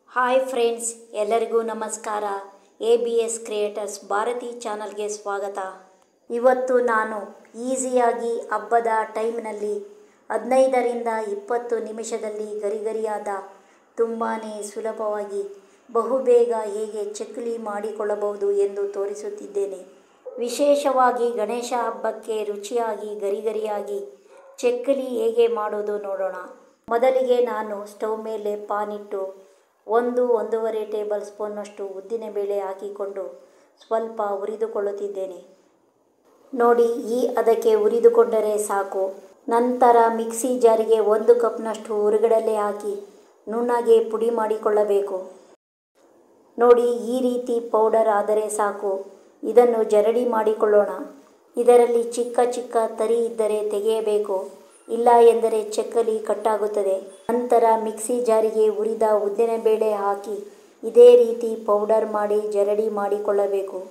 hi friends ಎಲ್ಲರಿಗೂ ನಮಸ್ಕಾರ A B S creators Bharathi ಚಾನಲ್ಗೆ ಸ್ವಾಗತ ಇವತ್ತು ನಾನು ಈಸಿಯಾಗಿ ಹಬ್ಬದ ಟೈಮ್ನಲ್ಲಿ ಹದಿನೈದರಿಂದ ಇಪ್ಪತ್ತು ನಿಮಿಷದಲ್ಲಿ ಗರಿಗರಿಯಾದ ತುಂಬಾ ಸುಲಭವಾಗಿ ಬಹುಬೇಗ ಹೇಗೆ ಚಕ್ಕಲಿ ಮಾಡಿಕೊಳ್ಳಬಹುದು ಎಂದು ತೋರಿಸುತ್ತಿದ್ದೇನೆ ವಿಶೇಷವಾಗಿ ಗಣೇಶ ಹಬ್ಬಕ್ಕೆ ರುಚಿಯಾಗಿ ಗರಿಗರಿಯಾಗಿ ಚಕ್ಕಲಿ ಹೇಗೆ ಮಾಡೋದು ನೋಡೋಣ ಮೊದಲಿಗೆ ನಾನು ಸ್ಟವ್ ಮೇಲೆ ಪಾನಿಟ್ಟು ಒಂದು ಒಂದೂವರೆ ಟೇಬಲ್ ಸ್ಪೂನ್ನಷ್ಟು ಉದ್ದಿನಬೇಳೆ ಹಾಕಿಕೊಂಡು ಸ್ವಲ್ಪ ಹುರಿದುಕೊಳ್ಳುತ್ತಿದ್ದೇನೆ ನೋಡಿ ಈ ಅದಕ್ಕೆ ಹುರಿದುಕೊಂಡರೆ ಸಾಕು ನಂತರ ಮಿಕ್ಸಿ ಜಾರಿಗೆ ಒಂದು ಕಪ್ನಷ್ಟು ಹುರುಗಡಲೆ ಹಾಕಿ ನುಣ್ಣಗೆ ಪುಡಿ ಮಾಡಿಕೊಳ್ಳಬೇಕು ನೋಡಿ ಈ ರೀತಿ ಪೌಡರ್ ಆದರೆ ಸಾಕು ಇದನ್ನು ಜರಡಿ ಮಾಡಿಕೊಳ್ಳೋಣ ಇದರಲ್ಲಿ ಚಿಕ್ಕ ಚಿಕ್ಕ ತರಿ ಇದ್ದರೆ ತೆಗೆಯಬೇಕು ಇಲ್ಲ ಎಂದರೆ ಚಕ್ಕಲಿ ಕಟ್ಟಾಗುತ್ತದೆ ನಂತರ ಮಿಕ್ಸಿ ಜಾರಿಗೆ ಹುರಿದ ಉದ್ದಿನಬೇಳೆ ಹಾಕಿ ಇದೇ ರೀತಿ ಪೌಡರ್ ಮಾಡಿ ಜರಡಿ ಮಾಡಿಕೊಳ್ಳಬೇಕು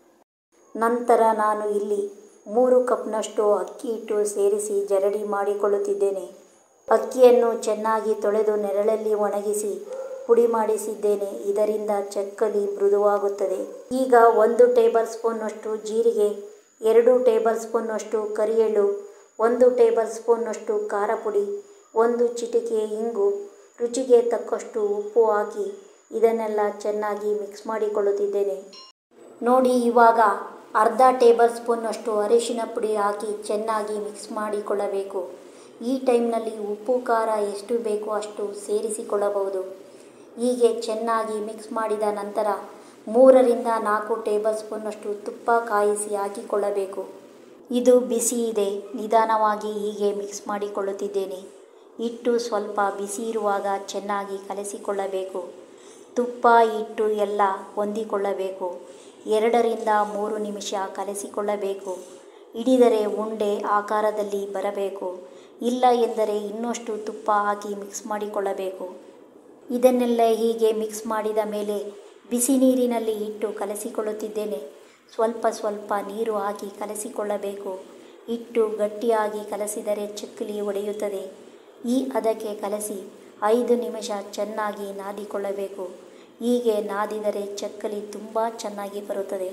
ನಂತರ ನಾನು ಇಲ್ಲಿ ಮೂರು ಕಪ್ನಷ್ಟು ಅಕ್ಕಿ ಹಿಟ್ಟು ಸೇರಿಸಿ ಜರಡಿ ಮಾಡಿಕೊಳ್ಳುತ್ತಿದ್ದೇನೆ ಅಕ್ಕಿಯನ್ನು ಚೆನ್ನಾಗಿ ತೊಳೆದು ನೆರಳಲ್ಲಿ ಒಣಗಿಸಿ ಪುಡಿ ಮಾಡಿಸಿದ್ದೇನೆ ಇದರಿಂದ ಚಕ್ಕಲಿ ಮೃದುವಾಗುತ್ತದೆ ಈಗ ಒಂದು ಟೇಬಲ್ ಸ್ಪೂನ್ನಷ್ಟು ಜೀರಿಗೆ ಎರಡು ಟೇಬಲ್ ಸ್ಪೂನ್ನಷ್ಟು ಕರಿಯೆಳ್ಳು ಒಂದು ಟೇಬಲ್ ಸ್ಪೂನ್ನಷ್ಟು ಖಾರ ಪುಡಿ ಒಂದು ಚಿಟಿಕೆ ಇಂಗು ರುಚಿಗೆ ತಕ್ಕಷ್ಟು ಉಪ್ಪು ಹಾಕಿ ಇದನ್ನೆಲ್ಲ ಚೆನ್ನಾಗಿ ಮಿಕ್ಸ್ ಮಾಡಿಕೊಳ್ಳುತ್ತಿದ್ದೇನೆ ನೋಡಿ ಇವಾಗ ಅರ್ಧ ಟೇಬಲ್ ಸ್ಪೂನ್ನಷ್ಟು ಅರಿಶಿನ ಪುಡಿ ಹಾಕಿ ಚೆನ್ನಾಗಿ ಮಿಕ್ಸ್ ಮಾಡಿಕೊಳ್ಳಬೇಕು ಈ ಟೈಮ್ನಲ್ಲಿ ಉಪ್ಪು ಖಾರ ಎಷ್ಟು ಬೇಕೋ ಅಷ್ಟು ಸೇರಿಸಿಕೊಳ್ಳಬಹುದು ಹೀಗೆ ಚೆನ್ನಾಗಿ ಮಿಕ್ಸ್ ಮಾಡಿದ ನಂತರ ಮೂರರಿಂದ ನಾಲ್ಕು ಟೇಬಲ್ ಸ್ಪೂನ್ನಷ್ಟು ತುಪ್ಪ ಕಾಯಿಸಿ ಹಾಕಿಕೊಳ್ಳಬೇಕು ಇದು ಬಿಸಿ ಇದೆ ನಿಧಾನವಾಗಿ ಹೀಗೆ ಮಿಕ್ಸ್ ಮಾಡಿಕೊಳ್ಳುತ್ತಿದ್ದೇನೆ ಹಿಟ್ಟು ಸ್ವಲ್ಪ ಬಿಸಿ ಇರುವಾಗ ಚೆನ್ನಾಗಿ ಕಲಸಿಕೊಳ್ಳಬೇಕು ತುಪ್ಪ ಹಿಟ್ಟು ಎಲ್ಲ ಹೊಂದಿಕೊಳ್ಳಬೇಕು ಎರಡರಿಂದ ಮೂರು ನಿಮಿಷ ಕಲಸಿಕೊಳ್ಳಬೇಕು ಹಿಡಿದರೆ ಉಂಡೆ ಆಕಾರದಲ್ಲಿ ಬರಬೇಕು ಇಲ್ಲ ಎಂದರೆ ಇನ್ನಷ್ಟು ತುಪ್ಪ ಹಾಕಿ ಮಿಕ್ಸ್ ಮಾಡಿಕೊಳ್ಳಬೇಕು ಇದನ್ನೆಲ್ಲ ಹೀಗೆ ಮಿಕ್ಸ್ ಮಾಡಿದ ಮೇಲೆ ಬಿಸಿ ನೀರಿನಲ್ಲಿ ಇಟ್ಟು ಕಲಸಿಕೊಳ್ಳುತ್ತಿದ್ದೇನೆ ಸ್ವಲ್ಪ ಸ್ವಲ್ಪ ನೀರು ಹಾಕಿ ಕಲಸಿಕೊಳ್ಳಬೇಕು ಹಿಟ್ಟು ಗಟ್ಟಿಯಾಗಿ ಕಲಸಿದರೆ ಚಕ್ಕಲಿ ಒಡೆಯುತ್ತದೆ ಈ ಅದಕ್ಕೆ ಕಲಸಿ ಐದು ನಿಮಿಷ ಚೆನ್ನಾಗಿ ನಾದಿಕೊಳ್ಳಬೇಕು ಹೀಗೆ ನಾದಿದರೆ ಚಕ್ಕಲಿ ತುಂಬ ಚೆನ್ನಾಗಿ ಬರುತ್ತದೆ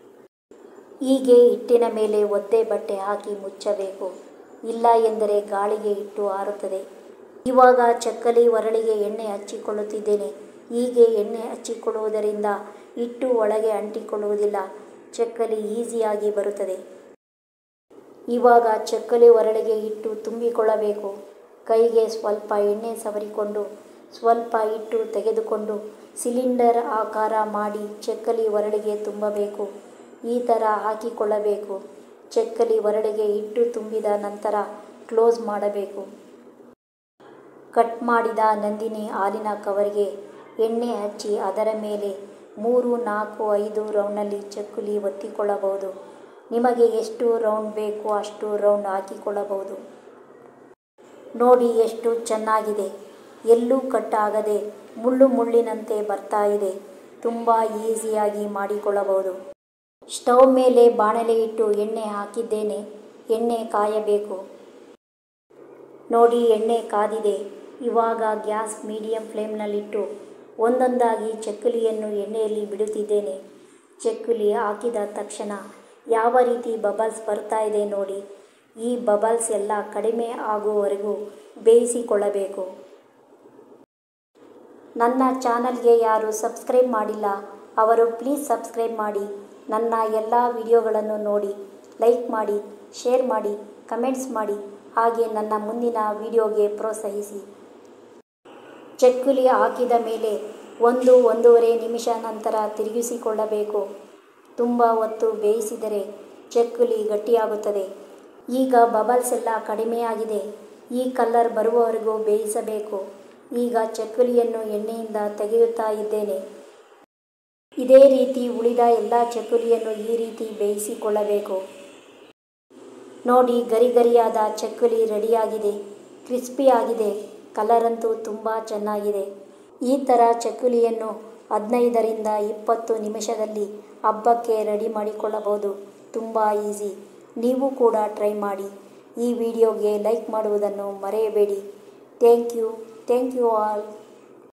ಹೀಗೆ ಹಿಟ್ಟಿನ ಮೇಲೆ ಒದ್ದೆ ಬಟ್ಟೆ ಹಾಕಿ ಮುಚ್ಚಬೇಕು ಇಲ್ಲ ಎಂದರೆ ಗಾಳಿಗೆ ಇಟ್ಟು ಆರುತ್ತದೆ ಇವಾಗ ಚಕ್ಕಲಿ ಒರಳಿಗೆ ಎಣ್ಣೆ ಹಚ್ಚಿಕೊಳ್ಳುತ್ತಿದ್ದೇನೆ ಹೀಗೆ ಎಣ್ಣೆ ಹಚ್ಚಿಕೊಳ್ಳುವುದರಿಂದ ಹಿಟ್ಟು ಒಳಗೆ ಅಂಟಿಕೊಳ್ಳುವುದಿಲ್ಲ ಚಕ್ಕಲಿ ಈಸಿಯಾಗಿ ಬರುತ್ತದೆ ಇವಾಗ ಚಕ್ಕಲಿ ಒರಳಿಗೆ ಇಟ್ಟು ತುಂಬಿಕೊಳ್ಳಬೇಕು ಕೈಗೆ ಸ್ವಲ್ಪ ಎಣ್ಣೆ ಸವರಿಕೊಂಡು ಸ್ವಲ್ಪ ಹಿಟ್ಟು ತೆಗೆದುಕೊಂಡು ಸಿಲಿಂಡರ್ ಆಕಾರ ಮಾಡಿ ಚಕ್ಕಲಿ ಒರಳಿಗೆ ತುಂಬಬೇಕು ಈ ಥರ ಹಾಕಿಕೊಳ್ಳಬೇಕು ಚಕ್ಕಲಿ ಒರಳಿಗೆ ಹಿಟ್ಟು ತುಂಬಿದ ನಂತರ ಕ್ಲೋಸ್ ಮಾಡಬೇಕು ಕಟ್ ಮಾಡಿದ ನಂದಿನಿ ಹಾಲಿನ ಕವರ್ಗೆ ಎಣ್ಣೆ ಹಚ್ಚಿ ಅದರ ಮೇಲೆ ಮೂರು ನಾಲ್ಕು ಐದು ರೌಂಡ್ನಲ್ಲಿ ಚಕ್ಕಲಿ ಒತ್ತಿಕೊಳ್ಳಬಹುದು ನಿಮಗೆ ಎಷ್ಟು ರೌಂಡ್ ಬೇಕೋ ಅಷ್ಟು ರೌಂಡ್ ಹಾಕಿಕೊಳ್ಳಬಹುದು ನೋಡಿ ಎಷ್ಟು ಚೆನ್ನಾಗಿದೆ ಎಲ್ಲೂ ಕಟ್ಟಾಗದೆ ಮುಳ್ಳು ಮುಳ್ಳಿನಂತೆ ಬರ್ತಾ ಇದೆ ತುಂಬ ಈಸಿಯಾಗಿ ಮಾಡಿಕೊಳ್ಳಬಹುದು ಸ್ಟವ್ ಮೇಲೆ ಬಾಣಲೆ ಇಟ್ಟು ಎಣ್ಣೆ ಹಾಕಿದ್ದೇನೆ ಎಣ್ಣೆ ಕಾಯಬೇಕು ನೋಡಿ ಎಣ್ಣೆ ಕಾದಿದೆ ಇವಾಗ ಗ್ಯಾಸ್ ಮೀಡಿಯಂ ಫ್ಲೇಮ್ನಲ್ಲಿಟ್ಟು ಒಂದೊಂದಾಗಿ ಚಕ್ಕಲಿಯನ್ನು ಎಣ್ಣೆಯಲ್ಲಿ ಬಿಡುತ್ತಿದ್ದೇನೆ ಚಕ್ಕಲಿ ಹಾಕಿದ ತಕ್ಷಣ ಯಾವ ರೀತಿ ಬಬಲ್ಸ್ ಬರ್ತಾ ಇದೆ ನೋಡಿ ಈ ಬಬಲ್ಸ್ ಎಲ್ಲ ಕಡಿಮೆ ಆಗುವವರೆಗೂ ಬೇಯಿಸಿಕೊಳ್ಳಬೇಕು ನನ್ನ ಚಾನಲ್ಗೆ ಯಾರು ಸಬ್ಸ್ಕ್ರೈಬ್ ಮಾಡಿಲ್ಲ ಅವರು ಪ್ಲೀಸ್ ಸಬ್ಸ್ಕ್ರೈಬ್ ಮಾಡಿ ನನ್ನ ಎಲ್ಲ ವಿಡಿಯೋಗಳನ್ನು ನೋಡಿ ಲೈಕ್ ಮಾಡಿ ಶೇರ್ ಮಾಡಿ ಕಮೆಂಟ್ಸ್ ಮಾಡಿ ಹಾಗೆ ನನ್ನ ಮುಂದಿನ ವಿಡಿಯೋಗೆ ಪ್ರೋತ್ಸಾಹಿಸಿ ಚಕ್ಕುಲಿ ಹಾಕಿದ ಮೇಲೆ ಒಂದು ಒಂದೂವರೆ ನಿಮಿಷ ನಂತರ ತಿರುಗಿಸಿಕೊಳ್ಳಬೇಕು ತುಂಬ ಹೊತ್ತು ಬೇಯಿಸಿದರೆ ಚಕ್ಕುಲಿ ಗಟ್ಟಿಯಾಗುತ್ತದೆ ಈಗ ಬಬಲ್ಸ್ ಎಲ್ಲ ಕಡಿಮೆಯಾಗಿದೆ ಈ ಕಲ್ಲರ್ ಬರುವವರೆಗೂ ಬೇಯಿಸಬೇಕು ಈಗ ಚಕ್ಕುಲಿಯನ್ನು ಎಣ್ಣೆಯಿಂದ ತೆಗೆಯುತ್ತಾ ಇದ್ದೇನೆ ಇದೇ ರೀತಿ ಉಳಿದ ಎಲ್ಲ ಚಕ್ಕುಲಿಯನ್ನು ಈ ರೀತಿ ಬೇಯಿಸಿಕೊಳ್ಳಬೇಕು ನೋಡಿ ಗರಿ ಗರಿಯಾದ ಚಕ್ಕುಲಿ ರೆಡಿಯಾಗಿದೆ ಕ್ರಿಸ್ಪಿಯಾಗಿದೆ ಕಲರಂತೂ ತುಂಬ ಚೆನ್ನಾಗಿದೆ ಈ ಥರ ಚಕ್ಕುಲಿಯನ್ನು ಹದಿನೈದರಿಂದ ಇಪ್ಪತ್ತು ನಿಮಿಷದಲ್ಲಿ ಹಬ್ಬಕ್ಕೆ ರೆಡಿ ಮಾಡಿಕೊಳ್ಳಬಹುದು ತುಂಬ ಈಸಿ ನೀವು ಕೂಡ ಟ್ರೈ ಮಾಡಿ ಈ ವಿಡಿಯೋಗೆ ಲೈಕ್ ಮಾಡುವುದನ್ನು ಮರೆಯಬೇಡಿ thank you thank you all